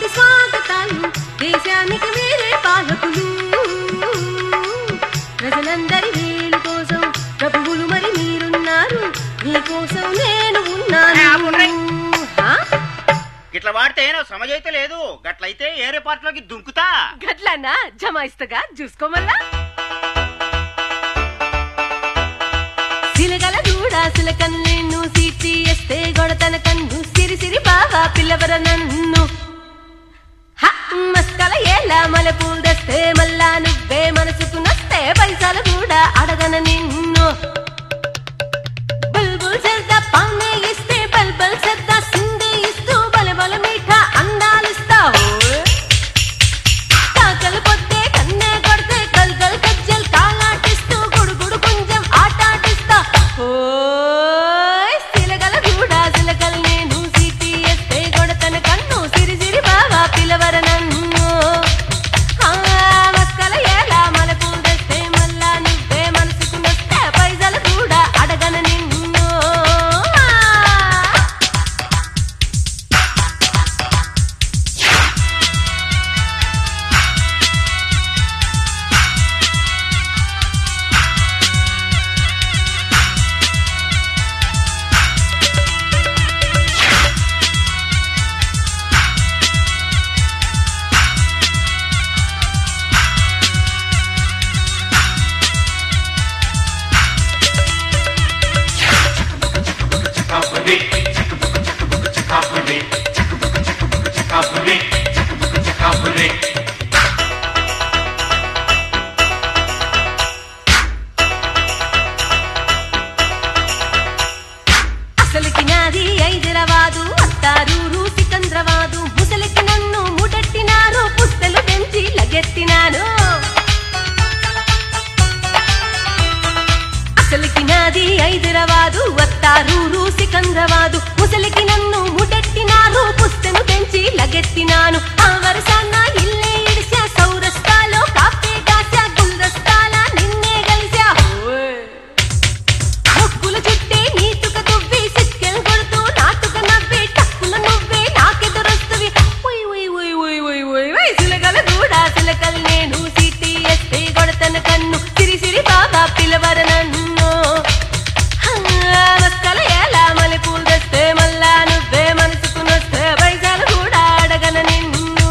కోటి స్వాగతాలు దేశానికి వేరే పాలకులు ప్రజలందరి వేలు కోసం ప్రభువులు మరి మీరున్నారు మీకోసం నేను ఏ, ఆపుండ్రి. ఉన్నాను హా? ఇట్లా వాడితే నా సమజైతే లేదు గట్లయితే ఏరే పార్టీలోకి దుంకుతా గట్లన్నా జమాయిస్తగా చూసుకోమల్లా సిలగల దూడ సిలకన్ను సీటి ఎస్తే గొడతన కన్ను సిరి సిరి బాగా పిల్లవర నన్ను హ, మస్కల ఏలా మలపూలు తెస్తే మళ్ళా నువ్వే మనసుకు నస్తే పైసలు కూడా అడగన నిన్ను బుల్బుల్ సెద్ద పానే ఇస్తే బల్బల్ సెద్ద సిందే ఇస్తూ బల బల మీఠా అందాలిస్తావు కాకలు పొద్దే కన్నే కొడితే గల్ గల్ గజ్జల్ కాలాటిస్తూ గుడుగుడు కొంచెం ఆటాటిస్తా ఓయ్ సిలగల కూడా సిలకల్ నేను సిటీ ఎస్తే కొడతన కన్ను సిరి సిరి బాగా పిలవర నన్ను ఆ, మస్కల ఎలా మలపూలు తెస్తే మళ్ళా నువ్వే మనసుకు నస్తే పైసలు కూడా అడగన నిన్ను ఆ. అసలుకి నాది హైదరాబాదు అత్తారూరు సికంద్రవాదు ముసలికి నన్ను ముడెట్టినారు పుస్తలు పెంచి లగెత్తినాను అసలుకి నాది హైదరాబాదు అత్తారూరు సికంద్రవాదు ముసలికి నన్ను ముడెట్టినారు పుస్తను పెంచి లగెత్తినాను ఆ వరసాన్న ఇల్లే ఇడిసా సౌరస్తాలో కాపే కాసా గుల్రస్తాల నిన్నే కలిసా ఓయ్ ముక్కుల చుట్టే నీటుక దువ్వి సిక్కెలు కొడుతూ నాటుక నవ్వే టక్కుల నువ్వే నాకెదురొస్తవి ఉయ్ ఉయ్ ఉయ్ ఉయ్ ఉయ్ ఉయ్ ఉయ్ సిలగల కూడా సిలకల్ నేను సిటీ ఎస్తే కొడతన కన్ను సిరి సిరి బాగా పిలవర నన్ను హా, మస్కల ఎలా మల్లెపూలు తెస్తే మళ్ళా నువ్వే మనసుకు నొస్తే పైసలు కూడా అడగన నిన్ను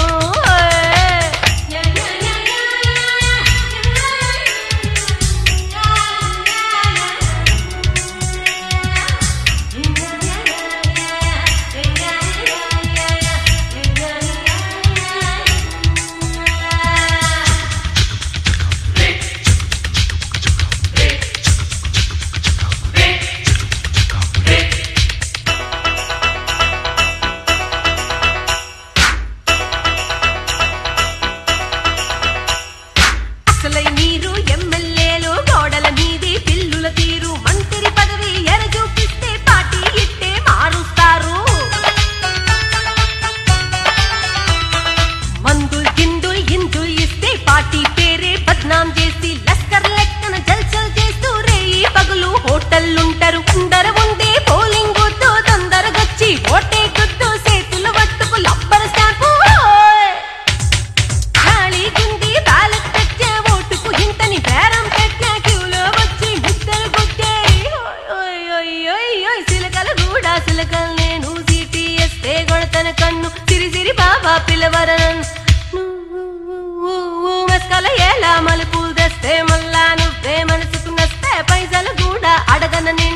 అసలై మీరు ఎమ్మెల్యేలు గోడల మీది పిల్లుల తీరు మంత్రి పదవి ఎర చూపిస్తే పార్టీ ఇట్టే మారుస్తారు మందుల్ గిందుల్ ఇందుల్ ఇస్తే పార్టీ పేరే బద్నాం చేసి లస్కర్ లెక్కన జల్సల్ చేస్తూ రేయి పగులు హోటల్లుంటారు ముందర ఉండే పోలింగ్ గుద్దు తొందరగొచ్చి ఓటే గుద్దు చేతులు పట్టుకు లబ్బర్ స్టాంపు ఓయ్! ఖాళీ గుండి బ్యాలెట్ తెచ్చే ఓటుకు ఇంతని బేరం పెట్టే క్యూలో వచ్చి ముద్దలు గుద్దే ఓయ్ ఓయ్ ఓయ్ ఓయ్ సిలకల కూడా సిలకలు నేను సీటీ ఎస్తే కొడతన కన్ను సిరి సిరి బాబా పిలవరన్ నువ్వు మస్కల ఎలా మలుపులు తెస్తే మళ్ళా నువ్వే మనసుకు నస్తే పైసలు కూడా అడగనని